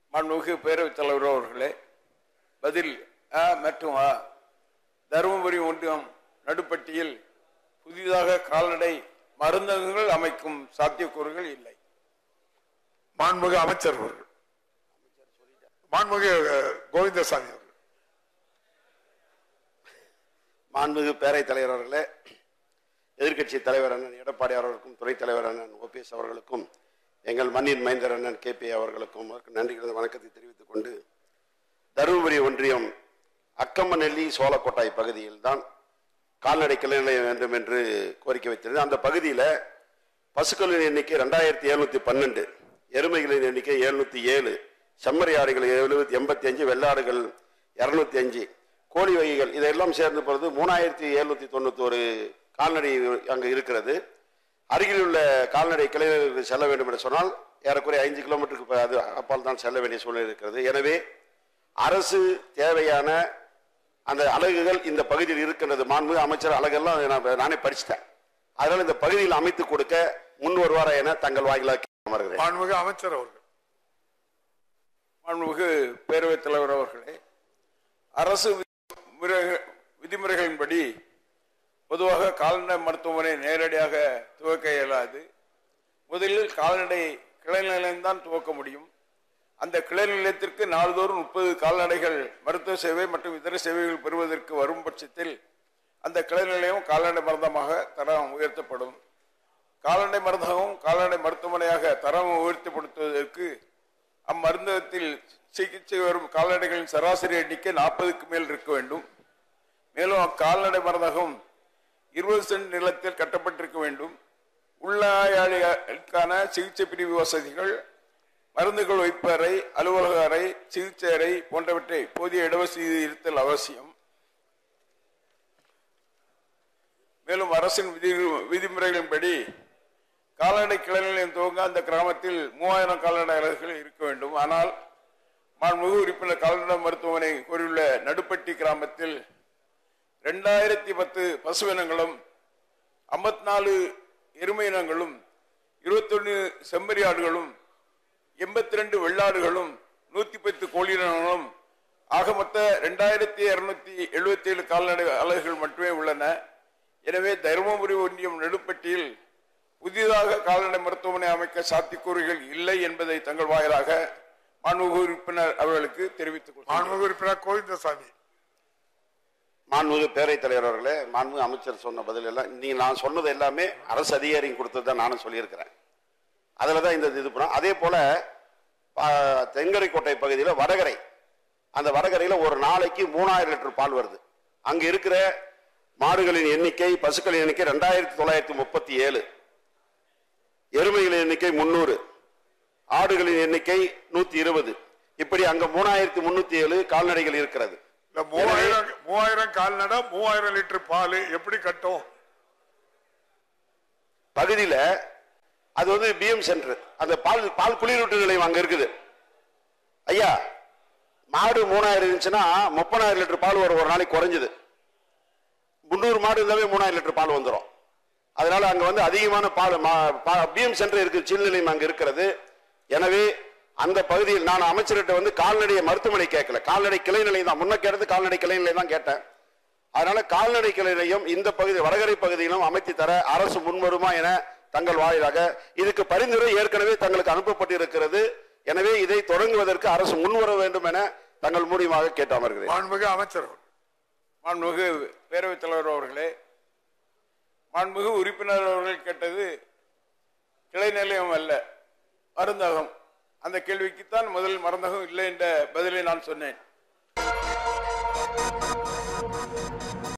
மாண்புமிகு பேரவைத் தலைவர் அவர்களே பதில் அ மற்றும் அ தருமபுரி ஒன்றியம் நடுப்பட்டியில் புதிதாக கால்நடை மருந்தகங்கள் அமைக்கும் சாத்தியக்கூறுகள் இல்லை மாண்புமிகு அமைச்சர் அவர்கள் மாண்புமிகு அஹ், கோவிந்தசாமி அவர்கள் மாண்புமிகு பேரவைத் தலைவர் அவர்களே எதிர்க்கட்சி தலைவர் அண்ணன் எடப்பாடி அவர்களுக்கும் துணைத் தலைவர் அண்ணன் ஓபிஎஸ் அவர்களுக்கும் எங்கள் மண்ணின் மைந்தர் அண்ணன் கேபி அவர்களுக்கும் நன்றி கலந்த வணக்கத்தை தெரிவித்துக் கொண்டு தருமபுரி ஒன்றியம் அக்கம்மநெல்லி சோளக்கோட்டாய் பகுதியில் தான் கால்நடை கிளை நிலையம் வேண்டும் என்று கோரிக்கை வைத்திருந்தது அந்த பகுதியில் பசுக்களின் எண்ணிக்கை ரெண்டாயிரத்தி எழுநூத்தி பன்னெண்டு எருமைகளின் எண்ணிக்கை எழுநூத்தி ஏழு செம்மறி ஆடுகள் எழுபத்தி எண்பத்தி அஞ்சு வெள்ளாடுகள் இருநூத்தி அஞ்சு கோழி வகைகள் இதெல்லாம் சேர்ந்த பொழுது மூணாயிரத்தி எழுநூத்தி தொண்ணூத்தோரு கால்நடை அங்கு இருக்கிறது அருகில் உள்ள கால்நடை கிளைகளுக்கு செல்ல வேண்டும் என்று சொன்னால் ஏறக்குறைய ஐந்து கிலோமீட்டருக்கு ப- அது அப்பால் தான் செல்ல வேண்டிய சூழ்நிலை இருக்கிறது எனவே அரசு தேவையான அந்த அலகுகள் இந்த பகுதியில் இருக்கின்றது மாண்பு அமைச்சர் அலகெல்லாம் நான் நானே படிச்சிட்டேன் அதனால இந்த பகுதியில் அமைத்து கொடுக்க முன் வருவாரா என தங்கள் வாயிலாக அமர்கிறேன் மாண்புமிகு அமைச்சர் அவர்கள் மாண்புமிகு பேரவைத் தலைவர் அவர்களே அரசு விதிமுறை- விதிமுறைகளின்படி பொதுவாக கால்நடை மருத்துவமனை நேரடியாக துவக்க இயலாது முதலில் கால்நடை கிளை நிலையம்தான் துவக்க முடியும் அந்த கிளை நிலையத்திற்கு நாள்தோறும் முப்பது கால்நடைகள் மருத்துவ சேவை மற்றும் இதர சேவைகள் பெறுவதற்கு வரும் பட்சத்தில் அந்த கிளை நிலையம் கால்நடை மருந்தமாக தரம் உயர்த்தப்படும் கால்நடை மருந்தகம் கால்நடை மருத்துவமனையாக தரம் உயர்த்தப்படுத்துவதற்கு அம்மருந்தகத்தில் சிகிச்சை வரும் கால்நடைகளின் சராசரி எண்ணிக்கை நாற்பதுக்கு மேல் இருக்க வேண்டும் மேலும் அக்கால்நடை மருந்தகம் இருபது சென்ட் நிலத்தில் கட்டப்பட்டிருக்க வேண்டும் உள்ளாயாளிகளுக்கான சிகிச்சை பிரிவு வசதிகள் மருந்துகள் வைப்பு அறை அலுவலக அறை சிகிச்சை அறை போன்றவற்றை போதிய இடவசதி இருத்தல் அவசியம் மேலும் அரசின் விதி விதிமுறைகளின்படி கால்நடை கிளை நிலையம் துவங்க அந்த கிராமத்தில் மூவாயிரம் கால்நடை அலகுகள் இருக்க வேண்டும் ஆனால் மாண்புமிகு உறுப்பினர் கால்நடை மருத்துவமனை கூறியுள்ள நடுப்பட்டி கிராமத்தில் ரெண்டாயிரத்தி பத்து பசுவினங்களும் ஐம்பத்தி நாலு எருமை இனங்களும் இருபத்தொன்னு செம்மறி ஆடுகளும் எண்பத்தி ரெண்டு வெள்ளாடுகளும் நூத்தி பத்து கோழியினங்களும் ஆக மொத்த ரெண்டாயிரத்தி இருநூத்தி எழுபத்தி ஏழு கால்நடை அலகுகள் மட்டுமே உள்ளன எனவே தருமபுரி ஒன்றியம் நெடுப்பட்டியில் புதிதாக கால்நடை மருத்துவமனை அமைக்க சாத்தியக்கூறுகள் இல்லை என்பதை தங்கள் வாயிலாக மாண்புமிகு உறுப்பினர் அவர்களுக்கு தெரிவித்துக் கொள்கிறேன் மாண்புமிகு உறுப்பினர் கோவிந்தசாமி மாண்புமிகு பேரவைத் தலைவர் அவர்களே மாண்புமிகு அமைச்சர் சொன்ன பதில் எல்லாம் நீங்க நான் சொன்னது எல்லாமே அரசு அதிகாரிங்க கொடுத்தது தான் நானும் சொல்லியிருக்கிறேன் அதில் தான் இந்த இது பண்ணோம் அதே போல ஆ, தென்கரைக்கோட்டை பகுதியில் வடகரை அந்த வடகரையில் ஒரு நாளைக்கு மூணாயிரம் லிட்டர் பால் வருது அங்க இருக்கிற மாடுகளின் எண்ணிக்கை பசுக்களின் எண்ணிக்கை ரெண்டாயிரத்தி தொள்ளாயிரத்தி முப்பத்தி ஏழு எருமைகளின் எண்ணிக்கை முன்னூறு ஆடுகளின் எண்ணிக்கை நூத்தி இருபது இப்படி அங்க மூணாயிரத்தி முன்னூத்தி ஏழு கால்நடைகள் இருக்கிறது இந்த மூவாயிரம் மூவாயிரம் கால்நடை மூவாயிரம் லிட்டர் பால் எப்படி கட்டும் பகுதியில அது வந்து பிஎம் சென்டர் அந்த பால் பால் குளிரூட்டு நிலையம் அங்க இருக்குது ஐயா மாடு மூணாயிரம் இருந்துச்சுன்னா முப்பதாயிரம் லிட்டர் பால் வரும் ஒரு நாளைக்கு குறைஞ்சது முந்நூறு மாடு இருந்தாவே மூணாயிரம் லிட்டர் பால் வந்துடும் அதனால அங்க வந்து அதிகமான பால் பிஎம் சென்டர் இருக்கு சில் நிலையம் அங்க இருக்கிறது எனவே அந்த பகுதியில் நான் அமைச்சர்கிட்ட வந்து கால்நடை மருத்துவமனை கேட்கல கால்நடை கிளை நிலையம் தான் முன்ன கேட்டது கால்நடை கிளை நிலையம் தான் கேட்டேன் அதனால கால்நடை கிளை நிலையம் இந்த பகுதி வடகரை பகுதியிலும் அமைத்து தர அரசு முன்வருமா என தங்கள் வாயிலாக இதுக்கு பரிந்துரை ஏற்கனவே தங்களுக்கு அனுப்பப்பட்டிருக்கிறது எனவே இதை தொடங்குவதற்கு அரசு முன்வர வேண்டும் என தங்கள் மூலியமாக கேட்டு அமர்கிறேன் மாண்புமிகு அமைச்சர் அவர்கள் மாண்புமிகு பேரவைத் தலைவர் அவர்களே மாண்புமிகு உறுப்பினர் அவர்கள் கேட்டது கிளை நிலையம் அல்ல மருந்தகம் அந்த கேள்விக்குத்தான் முதல் மருந்தகம் இல்லை என்ற பதிலை நான் சொன்னேன்